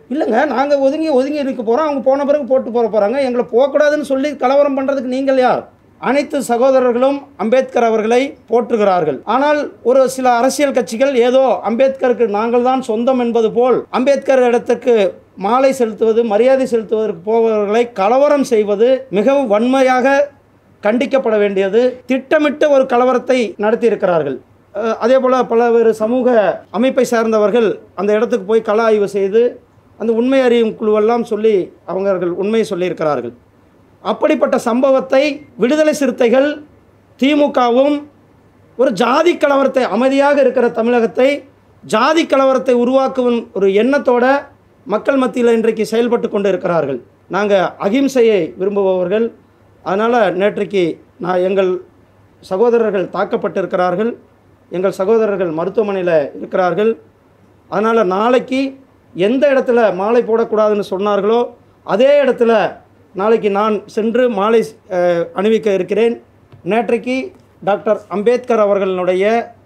இல்லைங்க நாங்கள் ஒதுங்கி ஒதுங்கி இருக்க போகிறோம் அவங்க போன பிறகு போட்டு போக போகிறாங்க எங்களை போகக்கூடாதுன்னு சொல்லி கலவரம் பண்ணுறதுக்கு நீங்கள் யார் அனைத்து சகோதரர்களும் அம்பேத்கர் அவர்களை போற்றுகிறார்கள் ஆனால் ஒரு சில அரசியல் கட்சிகள் ஏதோ அம்பேத்கருக்கு நாங்கள் தான் சொந்தம் என்பது போல் அம்பேத்கர் இடத்துக்கு மாலை செலுத்துவது மரியாதை செலுத்துவதற்கு போபவர்களை கலவரம் செய்வது மிகவும் வன்மையாக கண்டிக்கப்பட வேண்டியது திட்டமிட்ட ஒரு கலவரத்தை நடத்தியிருக்கிறார்கள் அஹ், அதே போல் பல்வேறு சமூக அமைப்பை சார்ந்தவர்கள் அந்த இடத்துக்கு போய் கள ஆய்வு செய்து அந்த உண்மை அறியும் குழுவெல்லாம் சொல்லி அவர்கள் உண்மையை சொல்லியிருக்கிறார்கள் அப்படிப்பட்ட சம்பவத்தை விடுதலை சிறுத்தைகள் திமுகவும் ஒரு ஜாதி கலவரத்தை அமைதியாக இருக்கிற தமிழகத்தை ஜாதி கலவரத்தை உருவாக்கும் ஒரு எண்ணத்தோட மக்கள் மத்தியில் இன்றைக்கு செயல்பட்டு கொண்டு இருக்கிறார்கள் நாங்கள் அகிம்சையை விரும்புபவர்கள் அதனால் நேற்றைக்கு நான் எங்கள் சகோதரர்கள் தாக்கப்பட்டிருக்கிறார்கள் எங்கள் சகோதரர்கள் மருத்துவமனையில் இருக்கிறார்கள் அதனால் நாளைக்கு எந்த இடத்துல மாலை போடக்கூடாதுன்னு சொன்னார்களோ அதே இடத்துல நாளைக்கு நான் சென்று மாலை அஹ், அணிவிக்க இருக்கிறேன் நேற்றைக்கு டாக்டர் அம்பேத்கர் அவர்களுடைய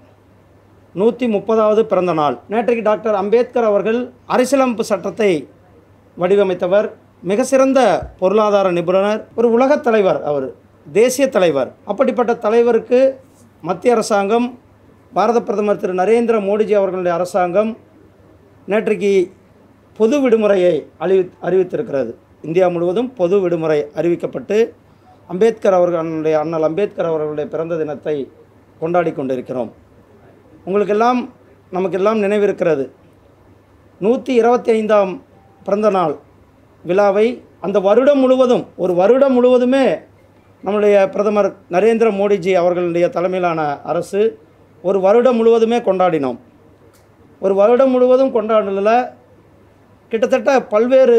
நூற்றி முப்பதாவது பிறந்த நாள் நேற்றைக்கு டாக்டர் அம்பேத்கர் அவர்கள் அரசியலமைப்பு சட்டத்தை வடிவமைத்தவர் மிக சிறந்த பொருளாதார நிபுணர் ஒரு உலகத் தலைவர் அவர் தேசிய தலைவர் அப்படிப்பட்ட தலைவருக்கு மத்திய அரசாங்கம் பாரத பிரதமர் திரு நரேந்திர மோடிஜி அவர்களுடைய அரசாங்கம் நேற்றைக்கு பொது விடுமுறையை அறிவி அறிவித்திருக்கிறது இந்தியா முழுவதும் பொது விடுமுறை அறிவிக்கப்பட்டு அம்பேத்கர் அவர்களுடைய அண்ணல் அம்பேத்கர் அவர்களுடைய பிறந்த தினத்தை கொண்டாடி கொண்டிருக்கிறோம் உங்களுக்கெல்லாம் நமக்கெல்லாம் நினைவிருக்கிறது நூற்றி இருபத்தி ஐந்தாம் பிறந்த நாள் விழாவை அந்த வருடம் முழுவதும் ஒரு வருடம் முழுவதுமே நம்முடைய பிரதமர் நரேந்திர மோடிஜி அவர்களுடைய தலைமையிலான அரசு ஒரு வருடம் முழுவதுமே கொண்டாடினோம் ஒரு வருடம் முழுவதும் கொண்டாடல கிட்டத்தட்ட பல்வேறு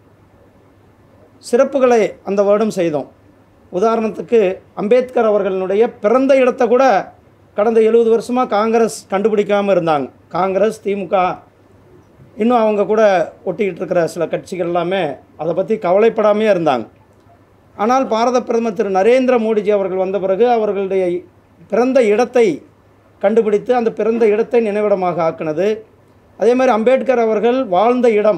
சிறப்புகளை அந்த வருடம் செய்தோம் உதாரணத்துக்கு அம்பேத்கர் அவர்களுடைய பிறந்த இடத்தை கூட கடந்த எழுபது வருஷமாக காங்கிரஸ் கண்டுபிடிக்காமல் இருந்தாங்க காங்கிரஸ் திமுக இன்னும் அவங்க கூட ஒட்டிக்கிட்டு இருக்கிற சில கட்சிகள் எல்லாமே அதை பற்றி கவலைப்படாமே இருந்தாங்க ஆனால் பாரத பிரதமர் திரு நரேந்திர மோடிஜி அவர்கள் வந்த பிறகு அவர்களுடைய பிறந்த இடத்தை கண்டுபிடித்து அந்த பிறந்த இடத்தை நினைவிடமாக ஆக்கினது அதே மாதிரி அம்பேத்கர் அவர்கள் வாழ்ந்த இடம்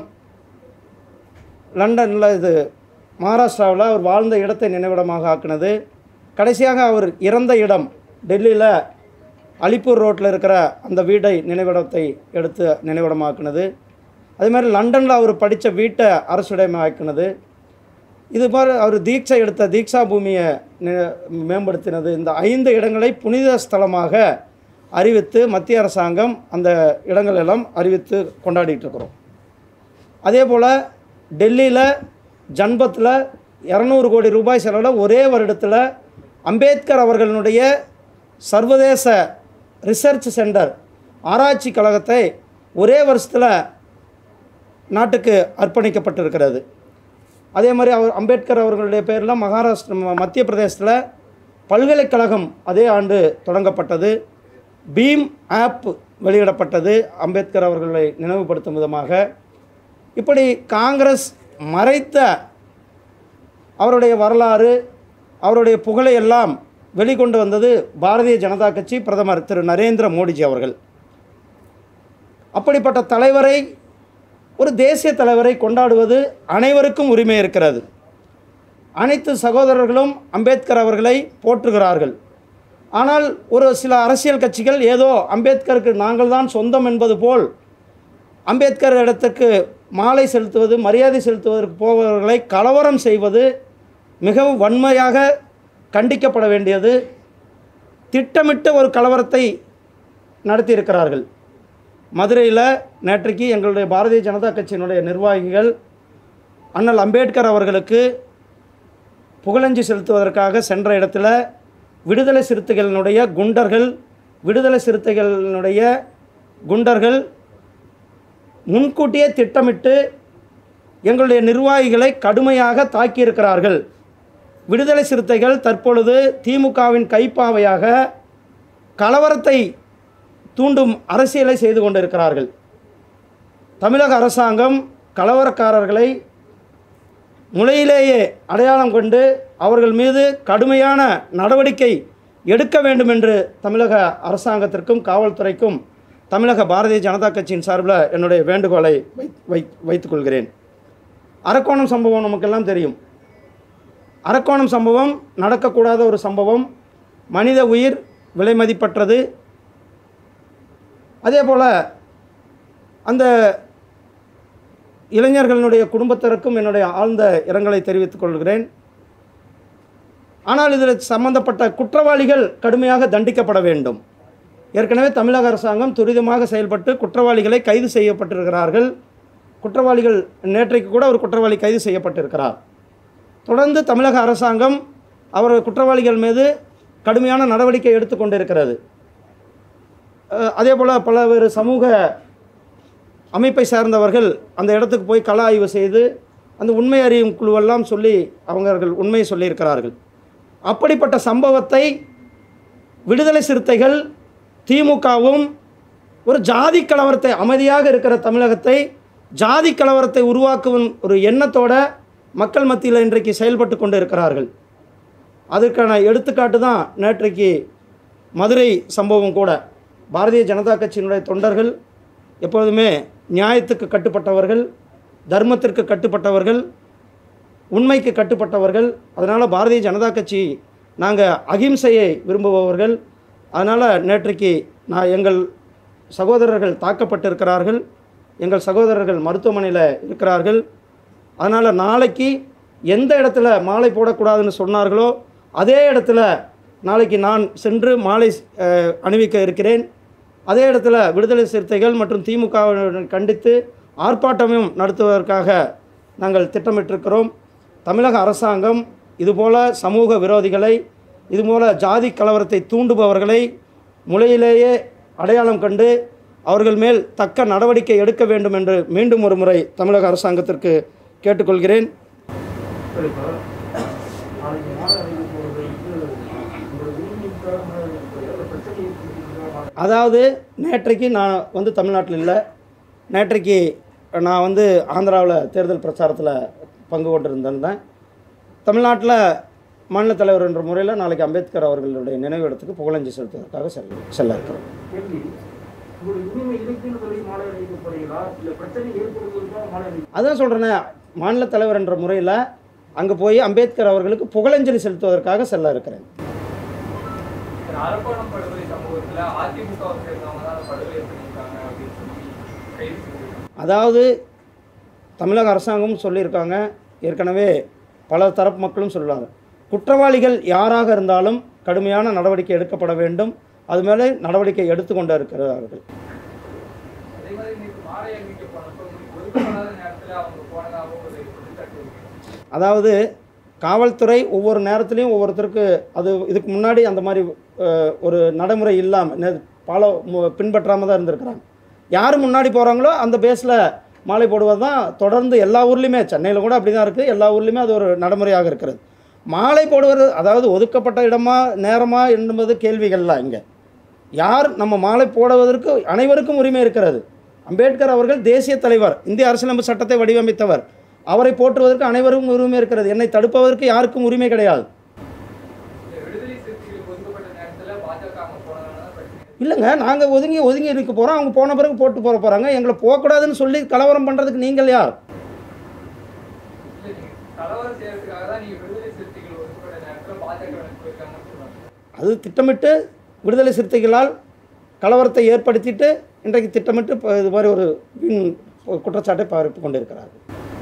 லண்டனில் இது மகாராஷ்டிராவில் அவர் வாழ்ந்த இடத்தை நினைவிடமாக ஆக்கினது கடைசியாக அவர் இறந்த இடம் டெல்லியில் அலிப்பூர் ரோட்டில் இருக்கிற அந்த வீடை நினைவிடத்தை எடுத்து நினைவிடமாக்குனது அதே மாதிரி லண்டனில் அவர் படித்த வீட்டை அரசுடைமையாக்கினது இது மாதிரி அவர் தீட்சை எடுத்த தீக்ஷா பூமியை நி- மேம்படுத்தினது இந்த ஐந்து இடங்களை புனித ஸ்தலமாக அறிவித்து மத்திய அரசாங்கம் அந்த இடங்கள் எல்லாம் அறிவித்து கொண்டாடிட்டு இருக்கிறோம் அதே போல் டெல்லியில் ஜன்பத்தில் இரநூறு கோடி ரூபாய் செலவில் ஒரே வருடத்தில் அம்பேத்கர் அவர்களுடைய சர்வதேச ரிசர்ச் சென்டர் ஆராய்ச்சி கழகத்தை ஒரே வருஷத்தில் நாட்டுக்கு அர்ப்பணிக்கப்பட்டிருக்கிறது அதே மாதிரி அவர் அம்பேத்கர் அவர்களுடைய பேரில் மகாராஷ்டிர ம- மத்திய பிரதேசத்தில் பல்கலைக்கழகம் அதே ஆண்டு தொடங்கப்பட்டது பீம் ஆப் வெளியிடப்பட்டது அம்பேத்கர் அவர்களை நினைவுபடுத்தும் விதமாக இப்படி காங்கிரஸ் மறைத்த அவருடைய வரலாறு அவருடைய புகழை எல்லாம் வெளிக்கொண்டு வந்தது பாரதிய ஜனதா கட்சி பிரதமர் திரு நரேந்திர மோடிஜி அவர்கள் அப்படிப்பட்ட தலைவரை ஒரு தேசிய தலைவரை கொண்டாடுவது அனைவருக்கும் உரிமை இருக்கிறது அனைத்து சகோதரர்களும் அம்பேத்கர் அவர்களை போற்றுகிறார்கள் ஆனால் ஒரு சில அரசியல் கட்சிகள் ஏதோ அம்பேத்கருக்கு நாங்கள் தான் சொந்தம் என்பது போல் அம்பேத்கர் இடத்துக்கு மாலை செலுத்துவது மரியாதை செலுத்துவதற்கு போபவர்களை கலவரம் செய்வது மிகவும் வன்மையாக கண்டிக்கப்பட வேண்டியது திட்டமிட்ட ஒரு கலவரத்தை நடத்தியிருக்கிறார்கள் மதுரையில் நேற்றைக்கு எங்களுடைய பாரதிய ஜனதா கட்சியினுடைய நிர்வாகிகள் அண்ணல் அம்பேத்கர் அவர்களுக்கு புகழஞ்சி செலுத்துவதற்காக சென்ற இடத்துல விடுதலை சிறுத்தைகளினுடைய குண்டர்கள் விடுதலை சிறுத்தைகளினுடைய குண்டர்கள் முன்கூட்டியே திட்டமிட்டு எங்களுடைய நிர்வாகிகளை கடுமையாக தாக்கியிருக்கிறார்கள் விடுதலை சிறுத்தைகள் தற்பொழுது திமுகவின் கைப்பாவையாக கலவரத்தை தூண்டும் அரசியலை செய்து கொண்டிருக்கிறார்கள் தமிழக அரசாங்கம் கலவரக்காரர்களை முளையிலேயே அடையாளம் கொண்டு அவர்கள் மீது கடுமையான நடவடிக்கை எடுக்க வேண்டும் என்று தமிழக அரசாங்கத்திற்கும் காவல்துறைக்கும் தமிழக பாரதிய ஜனதா கட்சியின் சார்பில் என்னுடைய வேண்டுகோளை வை வை வைத்துக்கொள்கிறேன் அரக்கோணம் சம்பவம் நமக்கெல்லாம் தெரியும் அரக்கோணம் சம்பவம் நடக்கக்கூடாத ஒரு சம்பவம் மனித உயிர் விலைமதிப்பற்றது அதே போல் அந்த இளைஞர்களுடைய குடும்பத்தினருக்கும் என்னுடைய ஆழ்ந்த இரங்கலை தெரிவித்துக் கொள்கிறேன் ஆனால் இதில் சம்பந்தப்பட்ட குற்றவாளிகள் கடுமையாக தண்டிக்கப்பட வேண்டும் ஏற்கனவே தமிழக அரசாங்கம் துரிதமாக செயல்பட்டு குற்றவாளிகளை கைது செய்யப்பட்டிருக்கிறார்கள் குற்றவாளிகள் நேற்றைக்கு கூட ஒரு குற்றவாளி கைது செய்யப்பட்டிருக்கிறார் தொடர்ந்து தமிழக அரசாங்கம் அவர் குற்றவாளிகள் மீது கடுமையான நடவடிக்கை எடுத்துக்கொண்டிருக்கிறது அஹ், அதே போல் பல்வேறு சமூக அமைப்பை சார்ந்தவர்கள் அந்த இடத்துக்கு போய் கள ஆய்வு செய்து அந்த உண்மை அறியும் குழுவெல்லாம் சொல்லி அவர்கள் உண்மையை சொல்லியிருக்கிறார்கள் அப்படிப்பட்ட சம்பவத்தை விடுதலை சிறுத்தைகள் திமுகவும் ஒரு ஜாதி கலவரத்தை அமைதியாக இருக்கிற தமிழகத்தை ஜாதி கலவரத்தை உருவாக்கும் ஒரு எண்ணத்தோட மக்கள் மத்தியில் இன்றைக்கு செயல்பட்டு கொண்டு இருக்கிறார்கள் அதற்கான எடுத்துக்காட்டு தான் நேற்றைக்கு மதுரை சம்பவம் கூட பாரதிய ஜனதா கட்சியினுடைய தொண்டர்கள் எப்பொழுதுமே நியாயத்துக்கு கட்டுப்பட்டவர்கள் தர்மத்திற்கு கட்டுப்பட்டவர்கள் உண்மைக்கு கட்டுப்பட்டவர்கள் அதனால் பாரதிய ஜனதா கட்சி நாங்கள் அகிம்சையை விரும்புபவர்கள் அதனால் நேற்றைக்கு நான் எங்கள் சகோதரர்கள் தாக்கப்பட்டிருக்கிறார்கள் எங்கள் சகோதரர்கள் மருத்துவமனையில் இருக்கிறார்கள் அதனால் நாளைக்கு எந்த இடத்துல மாலை போடக்கூடாதுன்னு சொன்னார்களோ அதே இடத்துல நாளைக்கு நான் சென்று மாலை அஹ், அணிவிக்க இருக்கிறேன் அதே இடத்துல விடுதலை சிறுத்தைகள் மற்றும் திமுகவை கண்டித்து ஆர்ப்பாட்டமும் நடத்துவதற்காக நாங்கள் திட்டமிட்டிருக்கிறோம் தமிழக அரசாங்கம் இதுபோல சமூக விரோதிகளை இதுபோல ஜாதி கலவரத்தை தூண்டுபவர்களை முளையிலேயே அடையாளம் கண்டு அவர்கள் மேல் தக்க நடவடிக்கை எடுக்க வேண்டும் என்று மீண்டும் ஒரு முறை தமிழக அரசாங்கத்திற்கு கேட்டுக்கொள்கிறேன் அதாவது நேற்றைக்கு நான் வந்து தமிழ்நாட்டில் இல்லை நேற்றைக்கு நான் வந்து ஆந்திராவில் தேர்தல் பிரச்சாரத்தில் பங்கு கொண்டிருந்திருந்தேன் தமிழ்நாட்டில் மாநில தலைவர் என்ற முறையில் நாளைக்கு அம்பேத்கர் அவர்களுடைய நினைவு இடத்துக்கு புகழஞ்சி செலுத்துவதற்காக செல்ல செல்ல இருக்கிறோம் கேள்வி உங்களுக்கு உரிமை இருக்குன்னு சொல்லி மாலை அணிவிக்க போறீங்களா இல்ல பிரச்சனை ஏற்படுவதற்காக மாலை அணிவிக்க அதான் சொல்கிறேனே மாநில தலைவர் என்ற முறையில் அங்கே போய் அம்பேத்கர் அவர்களுக்கு புகழஞ்சலி செலுத்துவதற்காக செல்ல இருக்கிறேன் அரக்கோணம் படுகொலை சம்பவத்துல அதிமுக வை சேர்ந்தவங்க தான் அந்த படுகொலை பண்ணியிருக்காங்க அப்படின்னு சொல்லி கைது செஞ்சிருக்காங்க அதாவது தமிழக அரசாங்கமும் சொல்லியிருக்காங்க ஏற்கனவே பல தரப்பு மக்களும் சொல்லுவாங்க குற்றவாளிகள் யாராக இருந்தாலும் கடுமையான நடவடிக்கை எடுக்கப்பட வேண்டும் அது மேலே நடவடிக்கை எடுத்துக்கொண்டு இருக்கிறார்கள் அதே மாதிரி இன்னைக்கு மாலை அணிவிக்க போனப்போ உங்களுக்கு ஒதுக்கப்படாத நேரத்துல அவங்க போனதாகவும் ஒரு குற்றச்சாட்டு இருக்கு அதாவது காவல்துறை ஒவ்வொரு நேரத்துலையும் ஒவ்வொருத்தருக்கு அது இதுக்கு முன்னாடி அந்த மாதிரி அஹ், ஒரு நடைமுறை இல்லாமல் ஃபாலோ பின்பற்றாமல் தான் இருந்திருக்கிறாங்க யார் முன்னாடி போகிறாங்களோ அந்த பேஸில் மாலை போடுவது தான் தொடர்ந்து எல்லா ஊர்லேயுமே சென்னையில் கூட அப்படி தான் இருக்குது எல்லா ஊர்லேயுமே அது ஒரு நடைமுறையாக இருக்கிறது மாலை போடுவது அதாவது ஒதுக்கப்பட்ட இடமா நேரமா என்பது கேள்விகள்லாம் இங்கே யார் நம்ம மாலை போடுவதற்கு அனைவருக்கும் உரிமை இருக்கிறது அம்பேத்கர் அவர்கள் தேசிய தலைவர் இந்திய அரசியலமைப்பு சட்டத்தை வடிவமைத்தவர் அவரை போற்றுவதற்கு அனைவருக்கும் உரிமை இருக்கிறது என்னை தடுப்பதற்கு யாருக்கும் உரிமை கிடையாது இந்த விடுதலை சிறுத்தைகளுக்கு ஒதுக்கப்பட்ட நேரத்துல பாஜக அவங்க போனதால தான் பிரச்சனை இல்லைங்க நாங்கள் ஒதுங்கி ஒதுங்கி இருக்க போகிறோம் அவங்க போன பிறகு போட்டு போக போகிறாங்க எங்களை போகக்கூடாதுன்னு சொல்லி கலவரம் பண்ணுறதுக்கு நீங்கள் யார் இல்ல நீங்க கலவரம் செய்யறதுக்காக தான் நீங்க விடுதலை சிறுத்தைகள் ஒதுக்கப்பட்ட நேரத்துல பாஜக போயிருக்காங்கன்னு சொல்றாங்க அது திட்டமிட்டு விடுதலை சிறுத்தைகளால் கலவரத்தை ஏற்படுத்திட்டு இன்றைக்கு திட்டமிட்டு இப்போ இது மாதிரி ஒரு வீண் குற்றச்சாட்டை பரப்பி கொண்டிருக்கிறார்கள்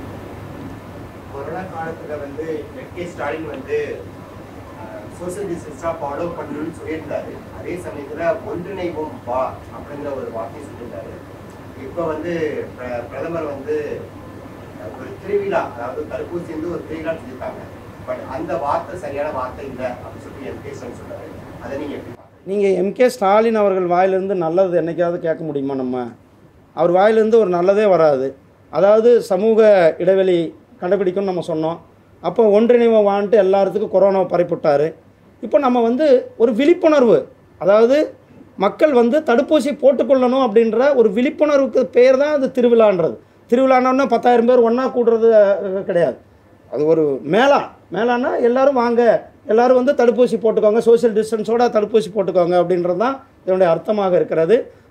கொரோனா காலத்துல வந்து எம்கே ஸ்டாலின் வந்து சோசியல் டிஸ்டன்ஸா ஃபாலோ பண்ணணும்னு சொல்லியிருந்தாரு அதே சமயத்துல ஒன்றிணைவோம் வா அப்படிங்கிற ஒரு வார்த்தையை சொல்லியிருந்தாரு இப்போ வந்து பிர- பிரதமர் வந்து அஹ், ஒரு திருவிழா அதாவது தடுப்பூசி வந்து ஒரு திருவிழா சொல்லியிருக்காங்க பட் அந்த வார்த்தை சரியான வார்த்தை இல்லை அப்படின்னு சொல்லி எம்கே ஸ்டாலின் சொன்னாரு அதை நீங்க எப்படி பார்க்கறீங்க? நீங்கள் எம்கே ஸ்டாலின் அவர்கள் வாயிலிருந்து நல்லது என்னைக்காவது கேட்க முடியுமா நம்ம அவர் வாயிலிருந்து ஒரு நல்லதே வராது அதாவது சமூக இடைவெளி கடைபிடிக்கும்னு நம்ம சொன்னோம் அப்போ ஒன்றிணைவை வான்ட்டு எல்லாத்துக்கும் கொரோனாவை பரப்பிவிட்டார் இப்போ நம்ம வந்து ஒரு விழிப்புணர்வு அதாவது மக்கள் வந்து தடுப்பூசி போட்டுக்கொள்ளணும் அப்படின்ற ஒரு விழிப்புணர்வுக்கு பேர் தான் அது திருவிழான்றது திருவிழானோன்னா பத்தாயிரம் பேர் ஒன்றா கூடுறது அஹ், கிடையாது அது ஒரு மேளா மேளான்னா எல்லாரும் வாங்க எல்லாரும் வந்து தடுப்பூசி போட்டுக்கோங்க சோஷியல் டிஸ்டன்ஸோட தடுப்பூசி போட்டுக்கோங்க அப்படின்றது தான் இதனுடைய அர்த்தமாக இருக்கிறது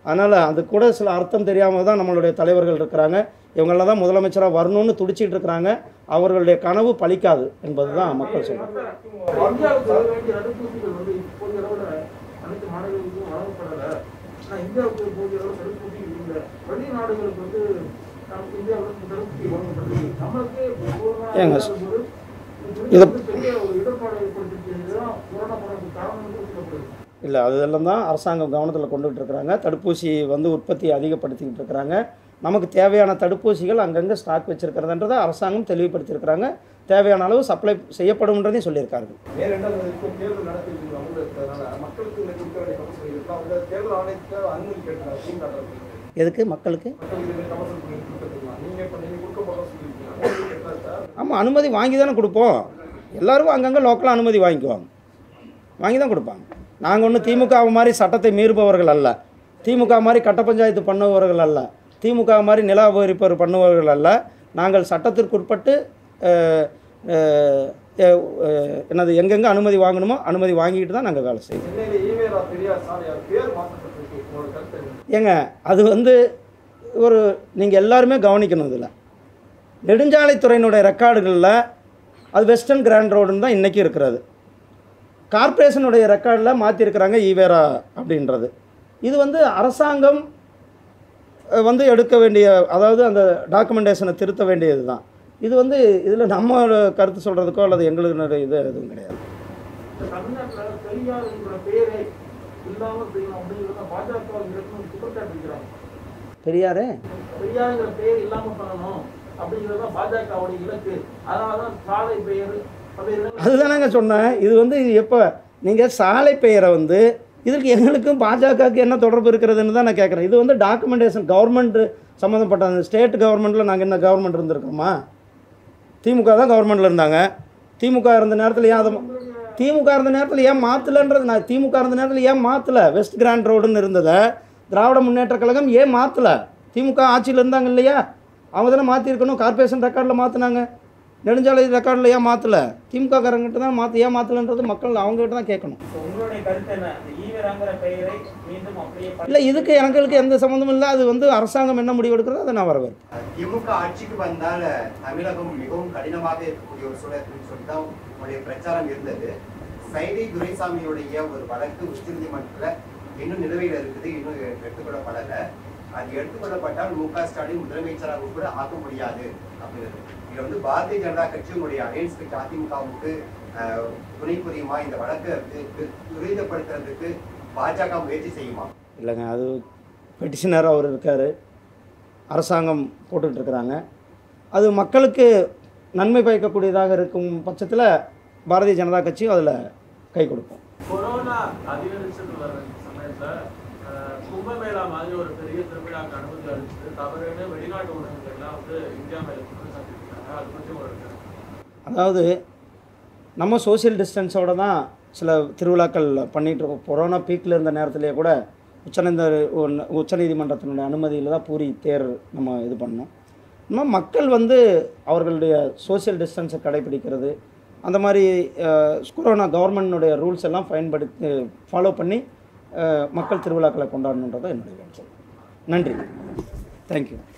அதனால் அது கூட சில அர்த்தம் தெரியாமல் தான் நம்மளுடைய தலைவர்கள் இருக்கிறாங்க இவங்களாம் தான் முதலமைச்சராக வரணும்னு துடிச்சிட்டு இருக்கிறாங்க அவர்களுடைய கனவு பலிக்காது என்பது தான் மக்கள் சொல்கிறாங்க இந்தியாவுக்கு வர வேண்டிய தடுப்பூசிகள் வந்து இப்போதைய அளவுல அனைத்து மாநிலங்களுக்கும் வழங்கப்படல ஆனா இந்தியாவுக்கு போதிய அளவு தடுப்பூசி இல்லை வெளிநாடுகளுக்கு வந்து நமக்கு இந்தியாவுக்கு தடுப்பூசி வழங்கப்படுது நம்மளுக்கே பூர்வமான ஏங்க, இல்லாத போது இது இதை- வந்து பெரிய ஒரு இடர்பாடு ஏற்படுத்திருக்கு தான் கொரோனா பரவுறதுக்கு காரணம் வந்து சொல்லப்படுது இல்லை அதெல்லாம் தான் அரசாங்கம் கவனத்தில் கொண்டுகிட்டு இருக்கிறாங்க தடுப்பூசி வந்து உற்பத்தி அதிகப்படுத்திக்கிட்டு இருக்கிறாங்க நமக்கு தேவையான தடுப்பூசிகள் அங்கங்கே ஸ்டாக் வச்சுருக்கிறதுன்றதை அரசாங்கம் தெளிவுபடுத்தியிருக்கிறாங்க தேவையான அளவு சப்ளை செய்யப்படும்ன்றதையும் சொல்லியிருக்கார்கள் மேல் ரெண்டாவது இப்போ தேர்தல் நடத்திட்டு அமர்ந்து இருக்கிறதுனால மக்களுக்கு இந்த கொடுக்க வேண்டிய கமிஷன் இருக்கா அவங்க தேர்தல் ஆணையத்தை அனுமதி கேட்டுருக்காங்க டீம் காட்டுறதுக்கு எதுக்கு மக்களுக்கு மக்களுக்கு இந்த கமிஷன் பண்ணி கொடுத்துருக்கலாம் நீங்கள் இப்போ நீங்கள் கொடுக்க போகிறோம் சொல்லியிருக்கீங்க அனுமதி கேட்டா சார் ஆமாம் அனுமதி வாங்கி தானே கொடுப்போம் எல்லாரும் அங்கங்கே லோக்கலாக அனுமதி வாங்கிக்குவாங்க வாங்கி தான் கொடுப்பாங்க நாங்கள் ஒன்றும் திமுக மாதிரி சட்டத்தை மீறுபவர்கள் அல்ல திமுக மாதிரி கட்ட பஞ்சாயத்து பண்ணுபவர்கள் அல்ல திமுக மாதிரி நில அபகரிப்பவர் பண்ணுபவர்கள் அல்ல நாங்கள் சட்டத்திற்கு உட்பட்டு அஹ், அஹ், அஹ், என்னது எங்கெங்கே அனுமதி வாங்கணுமோ அனுமதி வாங்கிட்டு தான் நாங்கள் வேலை செய்வோம் சென்னையில் ஈவேரா பெரியார் சாலையார் பேர் மாற்றப்பட்டிருக்கு உங்களோட கருத்து என்ன? ஏங்க அது வந்து ஒரு நீங்கள் எல்லாருமே கவனிக்கணும் இதில் நெடுஞ்சாலைத்துறையினுடைய ரெக்கார்டுகளில் அது வெஸ்டர்ன் கிராண்ட் ரோடுன்னு தான் இன்றைக்கி இருக்கிறது கார்ப்பரேஷனுடைய ரெக்கார்டில் மாற்றிருக்கிறாங்க ஈவேரா அப்படின்றது இது வந்து அரசாங்கம் அஹ், வந்து எடுக்க வேண்டிய அதாவது அந்த டாக்குமெண்டேஷனை திருத்த வேண்டியது தான் இது வந்து இதில் நம்ம கருத்து சொல்கிறதுக்கோ அல்லது எங்களுக்கு இது எதுவும் கிடையாது இந்த தமிழ்நாட்டுல பெரியார் என்கிற பேரே இல்லாம செய்யணும் அப்படிங்கிறத பாஜக இருக்கணும் குற்றச்சாட்டு இருக்கிறாங்க பெரியாரே பெரியாருங்கிற பேர் இல்லாம பண்ணணும் அப்படிங்கிறது தான் பாஜகவுடைய இலக்கு அதனாலதான் சாலை பெயர் பல்வேறு அதுதானங்க சொன்னேன் இது வந்து எப்போ நீங்கள் சாலை பெயரை வந்து இதற்கு எங்களுக்கும் பாஜகவுக்கு என்ன தொடர்பு இருக்கிறதுன்னு தான் நான் கேட்குறேன் இது வந்து டாக்குமெண்டேஷன் கவர்மெண்ட்டு சம்மந்தப்பட்ட அந்த ஸ்டேட் கவர்மெண்ட்டில் நாங்கள் என்ன கவர்மெண்ட் இருந்திருக்கோமா திமுக தான் கவர்மெண்ட்டில் இருந்தாங்க திமுக இருந்த நேரத்தில் ஏன் அதை திமுக இருந்த நேரத்தில் ஏன் மாற்றலைன்றது நான் திமுக இருந்த நேரத்தில் ஏன் மாற்றலை வெஸ்ட் கிராண்ட் ரோடுன்னு இருந்ததை திராவிட முன்னேற்ற கழகம் ஏன் மாற்றலை திமுக ஆட்சியில் இருந்தாங்க இல்லையா அவங்க தானே மாற்றிருக்கணும் கார்ப்பரேஷன் ரெக்கார்டில் மாற்றினாங்க நெடுஞ்சாலை ரெக்கார்டில் ஏன் மாற்றலை திமுக காரங்கிட்ட தான் மாற்ற ஏன் மாற்றலைன்றது மக்கள் அவங்ககிட்ட தான் கேட்கணும் உங்களுடைய கருத்து என்ன இந்த ஈவராங்கிற பெயரை மீண்டும் அப்படியே இல்லை இதுக்கு எங்களுக்கு எந்த சம்மந்தமும் இல்லை அது வந்து அரசாங்கம் என்ன முடிவு எடுக்கிறதோ அதை நான் வரவேற்பேன் திமுக ஆட்சிக்கு வந்தால் தமிழகம் மிகவும் கடினமாக இருக்கக்கூடிய ஒரு சூழல் இருக்குன்னு சொல்லி தான் உங்களுடைய பிரச்சாரம் இருந்தது சைதை துரைசாமியுடைய ஒரு வழக்கு உச்சநீதிமன்றத்தில் இன்னும் நிலுவையில் இருக்குது இன்னும் எடுத்துக்கொள்ளப்படலை அது எடுத்துக்கொள்ளப்பட்டால் மு க ஸ்டாலின் முதலமைச்சராக கூட ஆக்க முடியாது அப்படிங்கிறது இது வந்து பாரதிய ஜனதா கட்சி உங்களுடைய அலையன்ஸ் கட்சி அதிமுகவுக்கு ஆஹ், துணை புரியுமா இந்த வழக்கை து- துரிதப்படுத்துறதுக்கு பாஜக முயற்சி செய்யுமா இல்லைங்க அது பெட்டிஷனர் அவர் இருக்கார் அரசாங்கம் போட்டுக்கிட்டு இருக்கிறாங்க அது மக்களுக்கு நன்மை பயக்கக்கூடியதாக இருக்கும் பட்சத்தில் பாரதிய ஜனதா கட்சியும் அதில் கை கொடுக்கும் கொரோனா அதிகரிச்சுட்டு வர சமயத்துல அஹ், கும்பமேளா மாதிரி ஒரு பெரிய திருவிழாக்கு அனுமதி அளிச்சது தவறுன்னு வெளிநாட்டு ஊடகங்கள் எல்லாம் வந்து இந்தியா மேல குற்றம் சாட்டியிருக்காங்க அது பற்றி ஒரு கருத்து. அதாவது நம்ம சோஷியல் டிஸ்டன்ஸோட தான் சில திருவிழாக்கள் பண்ணிகிட்டு இருக்கோம் கொரோனா பீக்கில் இருந்த நேரத்திலேயே கூட உச்சநீந்த உச்சநீதிமன்றத்தினுடைய அனுமதியில் தான் பூரி தேர் நம்ம இது பண்ணோம் இன்னும் மக்கள் வந்து அவர்களுடைய சோஷியல் டிஸ்டன்ஸை கடைபிடிக்கிறது அந்த மாதிரி அஹ், கொரோனா கவர்மெண்ட்னுடைய ரூல்ஸ் எல்லாம் பயன்படுத்தி ஃபாலோ பண்ணி அஹ், மக்கள் திருவிழாக்களை கொண்டாடணுன்றது என்னுடைய வேண்டுகோள் நன்றி தேங்க்யூ